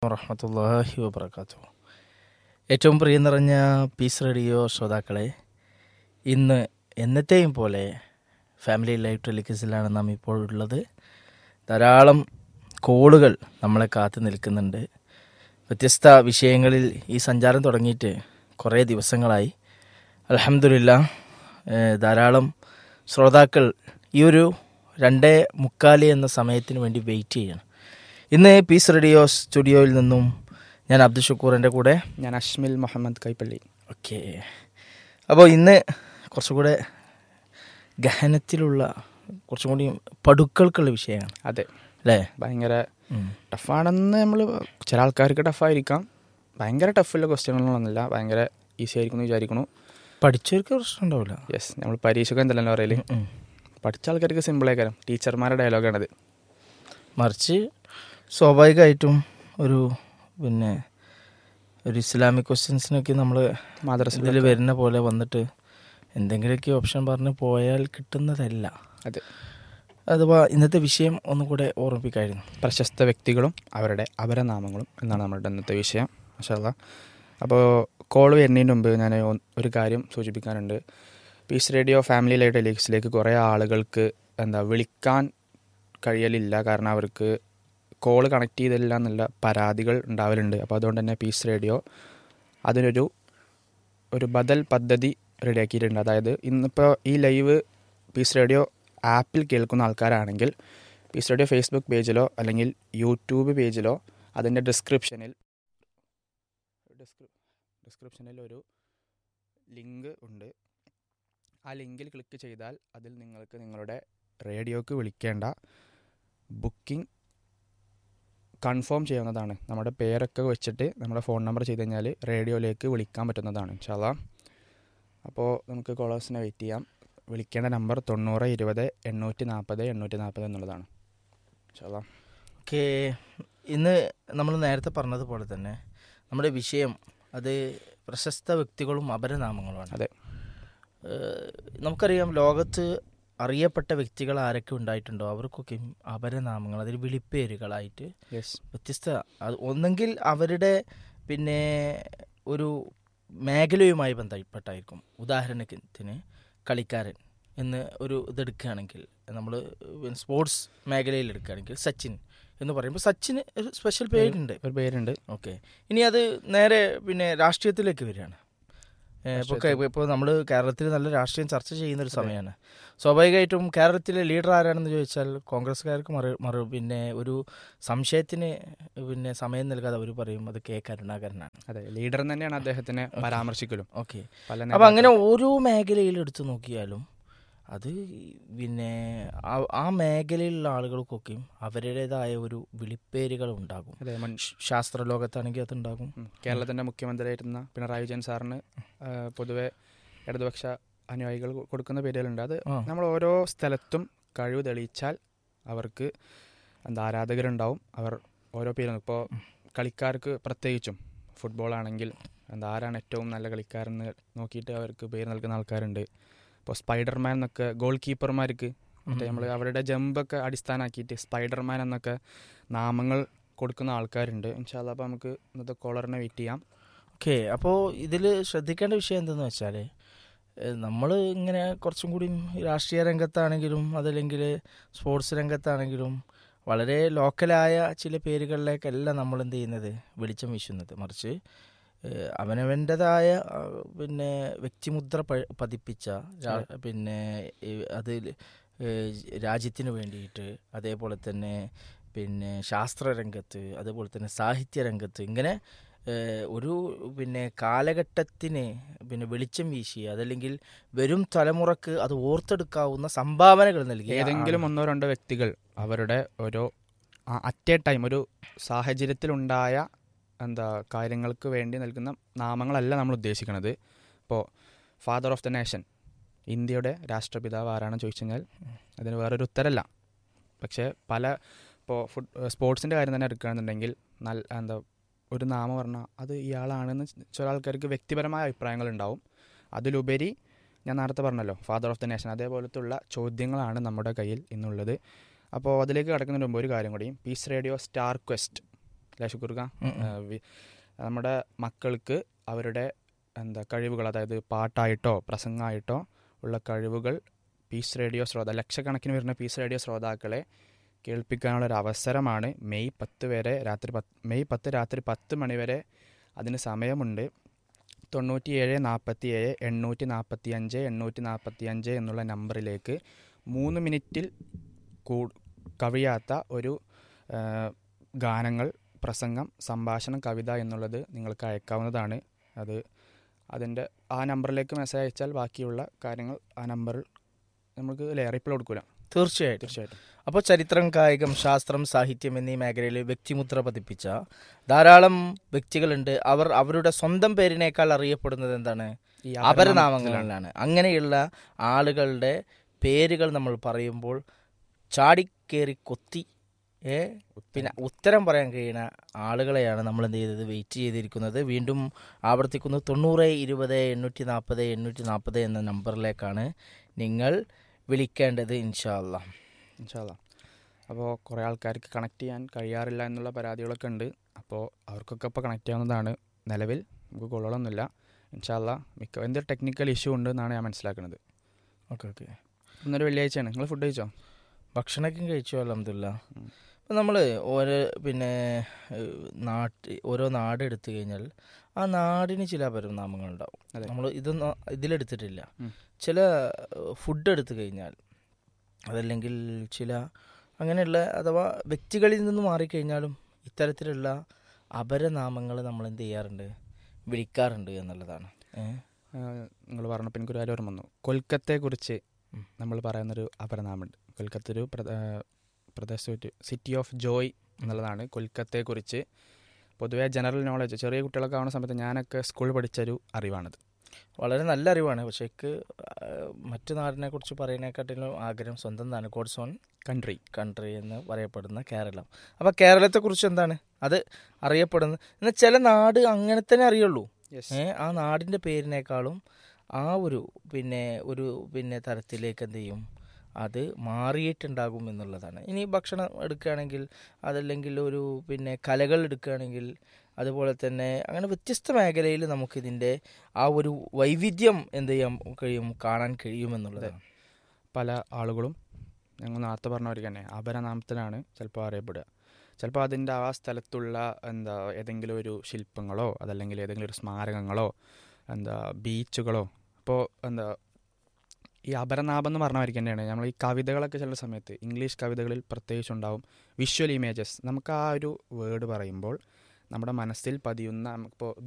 വറഹമത്തല്ലാഹി വബർക്കാത്തു ഏറ്റവും പ്രിയം നിറഞ്ഞ പീസ് റേഡിയോ ശ്രോതാക്കളെ ഇന്ന് എന്നത്തെയും പോലെ ഫാമിലി ലൈഫ് ടെലിക്കസിലാണ് നാം ഇപ്പോൾ ഉള്ളത് ധാരാളം കോളുകൾ നമ്മളെ കാത്തു നിൽക്കുന്നുണ്ട് വ്യത്യസ്ത വിഷയങ്ങളിൽ ഈ സഞ്ചാരം തുടങ്ങിയിട്ട് കുറേ ദിവസങ്ങളായി അലഹമില്ല ധാരാളം ശ്രോതാക്കൾ ഈ ഒരു രണ്ടേ മുക്കാല് എന്ന സമയത്തിന് വേണ്ടി വെയിറ്റ് ചെയ്യണം ഇന്ന് പീസ് റേഡിയോ സ്റ്റുഡിയോയിൽ നിന്നും ഞാൻ അബ്ദുൽ ഷക്കൂറിൻ്റെ കൂടെ ഞാൻ അഷ്മിൽ മുഹമ്മദ് കൈപ്പള്ളി ഓക്കെ അപ്പോൾ ഇന്ന് കുറച്ചുകൂടെ ഗഹനത്തിലുള്ള കുറച്ചും കൂടി പടുക്കൾക്കുള്ള വിഷയമാണ് അതെ അല്ലേ ഭയങ്കര ടഫാണെന്ന് നമ്മൾ ചില ആൾക്കാർക്ക് ടഫായിരിക്കാം ഭയങ്കര ടഫുള്ള ക്വസ്റ്റ്യനുകളൊന്നുമില്ല ഭയങ്കര ഈസി ആയിരിക്കും എന്ന് വിചാരിക്കണു പഠിച്ചവർക്ക് പ്രശ്നം ഉണ്ടാവില്ല യെസ് നമ്മൾ പരീക്ഷയ്ക്ക് എന്തല്ലോ പറയല് ഉം. പഠിച്ച ആൾക്കാർക്ക് സിമ്പിളായിക്കാരം ടീച്ചർമാരുടെ ഡയലോഗാണത് മറിച്ച് സ്വാഭാവികമായിട്ടും ഒരു പിന്നെ ഒരു ഇസ്ലാമിക് ക്വസ്റ്റ്യൻസിനൊക്കെ നമ്മൾ മാദ്രസ ഇതിൽ വരുന്ന പോലെ വന്നിട്ട് എന്തെങ്കിലുമൊക്കെ ഓപ്ഷൻ പറഞ്ഞ് പോയാൽ കിട്ടുന്നതല്ല അതെ അഥവാ ഇന്നത്തെ വിഷയം ഒന്നും കൂടെ ഓർമ്മിപ്പിക്കായിരുന്നു പ്രശസ്ത വ്യക്തികളും അവരുടെ അപരനാമങ്ങളും എന്നാണ് നമ്മുടെ ഇന്നത്തെ വിഷയം മഷാല്ല അപ്പോൾ കോൾ വരുന്നതിന് മുമ്പ് ഞാൻ ഒന്ന് ഒരു കാര്യം സൂചിപ്പിക്കാനുണ്ട് പീസ് റേഡിയോ ഫാമിലി ലൈറ്റ് ടെലിക്സിലേക്ക് കുറേ ആളുകൾക്ക് എന്താ വിളിക്കാൻ കഴിയലില്ല കാരണം അവർക്ക് കോൾ കണക്ട് ചെയ്തില്ല എന്നുള്ള പരാതികൾ ഉണ്ടാവലുണ്ട് അപ്പോൾ അതുകൊണ്ട് തന്നെ പീസ് റേഡിയോ അതിനൊരു ഒരു ബദൽ പദ്ധതി റെഡിയാക്കിയിട്ടുണ്ട് അതായത് ഇന്നിപ്പോൾ ഈ ലൈവ് പീസ് റേഡിയോ ആപ്പിൽ കേൾക്കുന്ന ആൾക്കാരാണെങ്കിൽ പീസ് റേഡിയോ ഫേസ്ബുക്ക് പേജിലോ അല്ലെങ്കിൽ യൂട്യൂബ് പേജിലോ അതിൻ്റെ ഡിസ്ക്രിപ്ഷനിൽ ഡിസ്ക്രിപ്ഷനിൽ ഒരു ലിങ്ക് ഉണ്ട് ആ ലിങ്കിൽ ക്ലിക്ക് ചെയ്താൽ അതിൽ നിങ്ങൾക്ക് നിങ്ങളുടെ റേഡിയോക്ക് വിളിക്കേണ്ട ബുക്കിംഗ് കൺഫേം ചെയ്യാവുന്നതാണ് നമ്മുടെ പേരൊക്കെ വെച്ചിട്ട് നമ്മുടെ ഫോൺ നമ്പർ ചെയ്ത് കഴിഞ്ഞാൽ റേഡിയോയിലേക്ക് വിളിക്കാൻ പറ്റുന്നതാണ് ഇൻഷാല്ല അപ്പോൾ നമുക്ക് കോളേഴ്സിനെ വെയിറ്റ് ചെയ്യാം വിളിക്കേണ്ട നമ്പർ തൊണ്ണൂറ് ഇരുപത് എണ്ണൂറ്റി നാൽപ്പത് എണ്ണൂറ്റി നാൽപ്പത് എന്നുള്ളതാണ് ഇൻഷാല്ല ഓക്കെ ഇന്ന് നമ്മൾ നേരത്തെ പറഞ്ഞതുപോലെ തന്നെ നമ്മുടെ വിഷയം അത് പ്രശസ്ത വ്യക്തികളും അപരനാമങ്ങളുമാണ് അതെ. ഏഹ് നമുക്കറിയാം ലോകത്ത് അറിയപ്പെട്ട വ്യക്തികൾ ആരൊക്കെ ഉണ്ടായിട്ടുണ്ടോ അവർക്കൊക്കെ അപരനാമങ്ങൾ അതിൽ വിളിപ്പേരുകളായിട്ട് യെസ് വ്യത്യസ്ത അത് ഒന്നെങ്കിൽ അവരുടെ പിന്നെ ഒരു മേഖലയുമായി ബന്ധപ്പെട്ടായിരിക്കും ഉദാഹരണത്തിന് കളിക്കാരൻ എന്ന് ഒരു ഇതെടുക്കുകയാണെങ്കിൽ നമ്മൾ സ്പോർട്സ് മേഖലയിൽ എടുക്കുകയാണെങ്കിൽ സച്ചിൻ എന്ന് പറയുമ്പോൾ സച്ചിന് ഒരു സ്പെഷ്യൽ പേരുണ്ട് ഒരു പേരുണ്ട് ഓക്കെ ഇനി അത് നേരെ പിന്നെ രാഷ്ട്രീയത്തിലേക്ക് വരികയാണ് ഇപ്പോൾ രാഷ്ട്രീയത്തിൽ. ഇപ്പോൾ നമ്മൾ കേരളത്തിൽ നല്ല രാഷ്ട്രീയം ചർച്ച ചെയ്യുന്ന ഒരു സമയമാണ് സ്വാഭാവികമായിട്ടും കേരളത്തിലെ ലീഡർ ആരാണെന്ന് ചോദിച്ചാൽ കോൺഗ്രസ്സുകാർക്ക് മറു മറു പിന്നെ ഒരു സംശയത്തിന് പിന്നെ സമയം നൽകാതെ അവർ പറയും അത് കെ കരുണാകരനാണ് അതെ ലീഡർ തന്നെയാണ് അദ്ദേഹത്തിനെ പരാമർശിക്കലും ഓക്കെ പല അപ്പം അങ്ങനെ ഓരോ മേഖലയിൽ എടുത്തു നോക്കിയാലും അത് പിന്നെ ആ- ആ മേഖലയിലുള്ള ആളുകൾക്കൊക്കെയും അവരുടേതായ ഒരു വിളിപ്പേരുകൾ ഉണ്ടാകും അതെ മൺ- ശ്- ശാസ്ത്രലോകത്താണെങ്കിൽ അതുണ്ടാകും ഉം. കേരളത്തിന്റെ മുഖ്യമന്ത്രിയായിരുന്ന പിണറായി വിജയൻ സാറിന് ആ, പൊതുവെ ഇടതുപക്ഷ അനുയായികൾ കൊ- കൊടുക്കുന്ന പേരുകളുണ്ട് അത് ആ. നമ്മൾ ഓരോ സ്ഥലത്തും കഴിവ് തെളിയിച്ചാൽ അവർക്ക് എന്താ ആരാധകരുണ്ടാവും അവർ ഓരോ പേരും ഇപ്പോൾ കളിക്കാർക്ക് പ്രത്യേകിച്ചും ഫുട്ബോൾ ആണെങ്കിൽ എന്താ ആരാണ് ഏറ്റവും നല്ല കളിക്കാരെന്ന് നോക്കിയിട്ട് അവർക്ക് പേര് നൽകുന്ന ആൾക്കാരുണ്ട് ഇപ്പോൾ സ്പൈഡർമാൻ എന്നൊക്കെ ഗോൾ കീപ്പർമാർക്ക് മറ്റേ നമ്മൾ അവരുടെ ജമ്പൊക്കെ അടിസ്ഥാനമാക്കിയിട്ട് സ്പൈഡർമാൻ എന്നൊക്കെ നാമങ്ങൾ കൊടുക്കുന്ന ആൾക്കാരുണ്ട് ഇൻഷാല്ല അപ്പോൾ നമുക്ക് ഇന്നത്തെ കോളറിനെ വെയിറ്റ് ചെയ്യാം ഓക്കെ അപ്പോൾ ഇതിൽ ശ്രദ്ധിക്കേണ്ട വിഷയം എന്തെന്ന് വെച്ചാൽ നമ്മൾ ഇങ്ങനെ കുറച്ചും കൂടി രാഷ്ട്രീയ രംഗത്താണെങ്കിലും അതല്ലെങ്കിൽ സ്പോർട്സ് രംഗത്താണെങ്കിലും വളരെ ലോക്കലായ ചില പേരുകളിലേക്കല്ല നമ്മൾ എന്ത് ചെയ്യുന്നത് വെളിച്ചം വീശുന്നത് മറിച്ച് ഏഹ്, അവനവൻ്റെതായ ആ, പിന്നെ വ്യക്തിമുദ്ര പ- പതിപ്പിച്ച രാ- പിന്നെ ഈ അതിൽ ഏഹ്, രാജ്യത്തിന് വേണ്ടിയിട്ട് അതേപോലെ തന്നെ പിന്നെ ശാസ്ത്രരംഗത്ത് അതേപോലെ തന്നെ സാഹിത്യ രംഗത്ത് ഇങ്ങനെ ഏഹ്, ഒരു പിന്നെ കാലഘട്ടത്തിന് പിന്നെ വെളിച്ചം വീശി അതല്ലെങ്കിൽ വരും തലമുറക്ക് അത് ഓർത്തെടുക്കാവുന്ന സംഭാവനകൾ നൽകി ഏതെങ്കിലും ഒന്നോ രണ്ടോ വ്യക്തികൾ അവരുടെ ഓരോ അറ്റ് എ ടൈം ഒരു സാഹചര്യത്തിലുണ്ടായ എന്താ കാര്യങ്ങൾക്ക് വേണ്ടി നൽകുന്ന നാമങ്ങളല്ല നമ്മൾ ഉദ്ദേശിക്കുന്നത് ഇപ്പോൾ ഫാദർ ഓഫ് ദ നേഷൻ ഇന്ത്യയുടെ രാഷ്ട്രപിതാവ് ആരാണെന്ന് ചോദിച്ചു കഴിഞ്ഞാൽ അതിന് വേറൊരു ഉത്തരമല്ല പക്ഷേ പല ഇപ്പോൾ ഫുട് സ്പോർട്സിൻ്റെ കാര്യം തന്നെ എടുക്കുകയാണെന്നുണ്ടെങ്കിൽ നല്ല എന്താ ഒരു നാമം പറഞ്ഞാൽ അത് ഇയാളാണെന്ന് ചില ആൾക്കാർക്ക് വ്യക്തിപരമായ അഭിപ്രായങ്ങളുണ്ടാവും അതിലുപരി ഞാൻ നേരത്തെ പറഞ്ഞല്ലോ ഫാദർ ഓഫ് ദ നേഷൻ അതേപോലത്തുള്ള ചോദ്യങ്ങളാണ് നമ്മുടെ കയ്യിൽ ഇന്നുള്ളത് അപ്പോൾ അതിലേക്ക് കടക്കുന്നതിന് മുമ്പ് ഒരു കാര്യം കൂടി പീസ് റേഡിയോ സ്റ്റാർ ക്വസ്റ്റ് അല്ലേ ഷുക്കൂർക്ക ഉം, ഉം. ആ, വി- നമ്മുടെ മക്കൾക്ക് അവരുടെ എന്താ കഴിവുകൾ അതായത് പാട്ടായിട്ടോ പ്രസംഗമായിട്ടോ ഉള്ള കഴിവുകൾ പീസ് റേഡിയോ ശ്രോത ലക്ഷക്കണക്കിന് വരുന്ന പീസ് റേഡിയോ ശ്രോതാക്കളെ കേൾപ്പിക്കാനുള്ള ഒരു അവസരമാണ് മെയ് പത്ത് വരെ രാത്രി പത്ത് മെയ് പത്ത് രാത്രി പത്ത് മണി വരെ അതിന് സമയമുണ്ട് തൊണ്ണൂറ്റി ഏഴ് നാൽപ്പത്തി ഏഴ് എണ്ണൂറ്റി നാൽപ്പത്തി അഞ്ച് എണ്ണൂറ്റി നാൽപ്പത്തി അഞ്ച് എന്നുള്ള നമ്പറിലേക്ക് മൂന്ന് മിനിറ്റിൽ കൂ കവിയാത്ത ഒരു ആ, ഗാനങ്ങൾ പ്രസംഗം സംഭാഷണം കവിത എന്നുള്ളത് നിങ്ങൾക്ക് അയക്കാവുന്നതാണ് അത് അതിൻ്റെ ആ നമ്പറിലേക്ക് മെസ്സേജ് അയച്ചാൽ ബാക്കിയുള്ള കാര്യങ്ങൾ ആ നമ്പറിൽ നമുക്ക് അല്ലേ റിപ്ലൈ കൊടുക്കൂല തീർച്ചയായിട്ടും തീർച്ചയായിട്ടും അപ്പോൾ ചരിത്രം കായികം ശാസ്ത്രം സാഹിത്യം എന്നീ മേഖലയിൽ വ്യക്തിമുദ്ര പതിപ്പിച്ച ധാരാളം വ്യക്തികളുണ്ട് അവർ അവരുടെ സ്വന്തം പേരിനേക്കാൾ അറിയപ്പെടുന്നത് എന്താണ് ഈ അപരനാമങ്ങളിലാണ് അങ്ങനെയുള്ള ആളുകളുടെ പേരുകൾ നമ്മൾ പറയുമ്പോൾ ചാടിക്കേറി കൊത്തി ഏ പിന്നെ ഉത്തരം പറയാൻ കഴിയുന്ന ആളുകളെയാണ് നമ്മൾ എന്ത് ചെയ്തത് വെയിറ്റ് ചെയ്തിരിക്കുന്നത് വീണ്ടും ആവർത്തിക്കുന്നു തൊണ്ണൂറ് ഇരുപത് എണ്ണൂറ്റി നാൽപ്പത് എണ്ണൂറ്റി നാൽപ്പത് എന്ന നമ്പറിലേക്കാണ് നിങ്ങൾ വിളിക്കേണ്ടത് ഇൻഷാല്ല ഇൻഷാല്ല അപ്പോൾ കുറേ ആൾക്കാർക്ക് കണക്ട് ചെയ്യാൻ കഴിയാറില്ല എന്നുള്ള പരാതികളൊക്കെ ഉണ്ട് അപ്പോൾ അവർക്കൊക്കെ ഇപ്പോൾ കണക്ട് ചെയ്യാവുന്നതാണ് നിലവിൽ നമുക്ക് കൊള്ളൊന്നുമില്ല ഇൻഷാല്ല മിക്ക എന്തൊരു ടെക്നിക്കൽ ഇഷ്യൂ ഉണ്ട് എന്നാണ് ഞാൻ മനസ്സിലാക്കുന്നത് ഓക്കെ ഓക്കെ ഇന്നൊരു വെള്ളിയാഴ്ചയാണ് നിങ്ങൾ ഫുഡ് കഴിച്ചോ ഭക്ഷണമൊക്കെ കഴിച്ചു അലഹമില്ല ഉം. ഇപ്പം നമ്മൾ ഓരോ പിന്നെ ഏഹ്, നാട്ട് ഓരോ നാട് എടുത്തു കഴിഞ്ഞാൽ ആ നാടിന് ചില പരിണാമങ്ങളുണ്ടാവും അതെ. നമ്മൾ ഇതൊന്നും ഇതിലെടുത്തിട്ടില്ല ഉം. ചില ഫുഡ് എടുത്തു കഴിഞ്ഞാൽ അതല്ലെങ്കിൽ ചില അങ്ങനെയുള്ള അഥവാ വ്യക്തികളിൽ നിന്ന് മാറിക്കഴിഞ്ഞാലും ഇത്തരത്തിലുള്ള അപരനാമങ്ങൾ നമ്മൾ എന്ത് ചെയ്യാറുണ്ട് വിളിക്കാറുണ്ട് എന്നുള്ളതാണ് ഏഹ് നിങ്ങൾ പറഞ്ഞപ്പോൾ എനിക്കൊരു കാര്യം ഓർമ്മ വന്നു കൊൽക്കത്തയെക്കുറിച്ച് ഉം. നമ്മൾ പറയുന്നൊരു അപരനാമുണ്ട് കൊൽക്കത്ത ഒരു പ്രദ- ആ, പ്രദേശം സിറ്റി ഓഫ് ജോയ് എന്നുള്ളതാണ് കൊൽക്കത്തയെക്കുറിച്ച് പൊതുവേ ജനറൽ നോളജ് ചെറിയ കുട്ടികളൊക്കെ ആവുന്ന സമയത്ത് ഞാനൊക്കെ സ്കൂളിൽ പഠിച്ചൊരു അറിവാണത് വളരെ നല്ല അറിവാണ് പക്ഷേ എനിക്ക് മറ്റു നാടിനെ കുറിച്ച് പറയുന്നതിനെക്കാട്ടിലും ആഗ്രഹം സ്വന്തം നാണ് കോഡ്സ് ഓൺ കൺട്രി കൺട്രി എന്ന് പറയപ്പെടുന്ന കേരളം അപ്പോൾ കേരളത്തെക്കുറിച്ച് എന്താണ് അത് അറിയപ്പെടുന്നത് എന്നാൽ ചില നാട് അങ്ങനെ തന്നെ അറിയുള്ളൂ ഏ ആ നാടിൻ്റെ പേരിനേക്കാളും ആ ഒരു പിന്നെ ഒരു പിന്നെ തരത്തിലേക്ക് എന്ത് ചെയ്യും അത് മാറിയിട്ടുണ്ടാകും എന്നുള്ളതാണ് ഇനി ഭക്ഷണം എടുക്കുകയാണെങ്കിൽ അതല്ലെങ്കിൽ ഒരു പിന്നെ കലകൾ എടുക്കുകയാണെങ്കിൽ അതുപോലെ തന്നെ അങ്ങനെ വ്യത്യസ്ത മേഖലയിൽ നമുക്കിതിൻ്റെ ആ ഒരു വൈവിധ്യം എന്ത് ചെയ്യാൻ കഴിയും കാണാൻ കഴിയുമെന്നുള്ളതാണ് പല ആളുകളും ഞങ്ങൾ നേരത്തെ പറഞ്ഞവർക്ക് തന്നെ അപരനാമത്തിലാണ് ചിലപ്പോൾ അറിയപ്പെടുക ചിലപ്പോൾ അതിൻ്റെ ആ സ്ഥലത്തുള്ള എന്താ ഏതെങ്കിലും ഒരു ശില്പങ്ങളോ അതല്ലെങ്കിൽ ഏതെങ്കിലും ഒരു സ്മാരകങ്ങളോ എന്താ ബീച്ചുകളോ ഇപ്പോൾ എന്താ ഈ അപരനാഭം എന്ന് പറഞ്ഞവർക്ക് തന്നെയാണ് നമ്മൾ ഈ കവിതകളൊക്കെ ചില സമയത്ത് ഇംഗ്ലീഷ് കവിതകളിൽ പ്രത്യേകിച്ച് ഉണ്ടാവും വിഷ്വൽ ഇമേജസ് നമുക്ക് ആ ഒരു വേർഡ് പറയുമ്പോൾ നമ്മുടെ മനസ്സിൽ പതിയുന്ന ഇപ്പോൾ